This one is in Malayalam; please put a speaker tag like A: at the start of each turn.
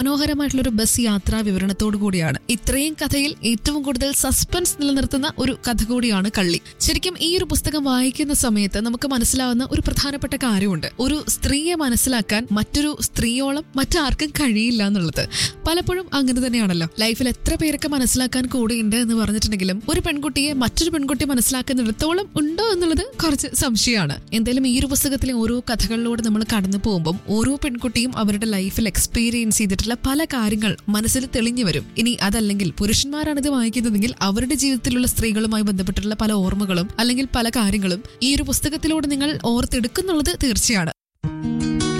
A: മനോഹരമായിട്ടുള്ള ഒരു ബസ് യാത്രാ വിവരണത്തോടു കൂടിയാണ് ഇത്രയും കഥയിൽ ഏറ്റവും കൂടുതൽ സസ്പെൻസ് നിലനിർത്തുന്ന ഒരു കഥ കൂടിയാണ് കള്ളി ശരിക്കും ഈ ഒരു പുസ്തകം വായിക്കുന്ന സമയത്ത് നമുക്ക് മനസ്സിലാവുന്ന ഒരു പ്രധാനപ്പെട്ട കാര്യമുണ്ട് ഒരു സ്ത്രീയെ മനസ്സിലാക്കാൻ മറ്റൊരു സ്ത്രീയോളം മറ്റാർക്കും കഴിയില്ല എന്നുള്ളത് പലപ്പോഴും അങ്ങനെ തന്നെയാണല്ലോ ലൈഫിൽ എത്ര പേരൊക്കെ മനസ്സിലാക്കാൻ കൂടെയുണ്ട് എന്ന് പറഞ്ഞിട്ടുണ്ടെങ്കിലും ഒരു പെൺകുട്ടിയെ മറ്റൊരു പെൺകുട്ടി മനസ്സിലാക്കുന്നിടത്തോളം ഉണ്ടോ എന്നുള്ളത് കുറച്ച് സംശയമാണ് എന്തായാലും ഈ ഒരു പുസ്തകത്തിലെ ഓരോ കഥകളിലൂടെ നമ്മൾ കടന്നു പോകുമ്പോൾ ഓരോ പെൺകുട്ടിയും അവരുടെ ലൈഫിൽ എക്സ്പീരിയൻസ് ചെയ്തിട്ടുള്ള പല കാര്യങ്ങൾ മനസ്സിൽ തെളിഞ്ഞു വരും ഇനി അതല്ലെങ്കിൽ പുരുഷന്മാരാണ് ഇത് വായിക്കുന്നതെങ്കിൽ അവരുടെ ജീവിതത്തിലുള്ള സ്ത്രീകളുമായി ബന്ധപ്പെട്ടുള്ള പല ഓർമ്മകളും അല്ലെങ്കിൽ പല കാര്യങ്ങളും ഈ ഒരു പുസ്തകത്തിലൂടെ നിങ്ങൾ ഓർത്തെടുക്കുന്നുള്ളത് തീർച്ചയാണ്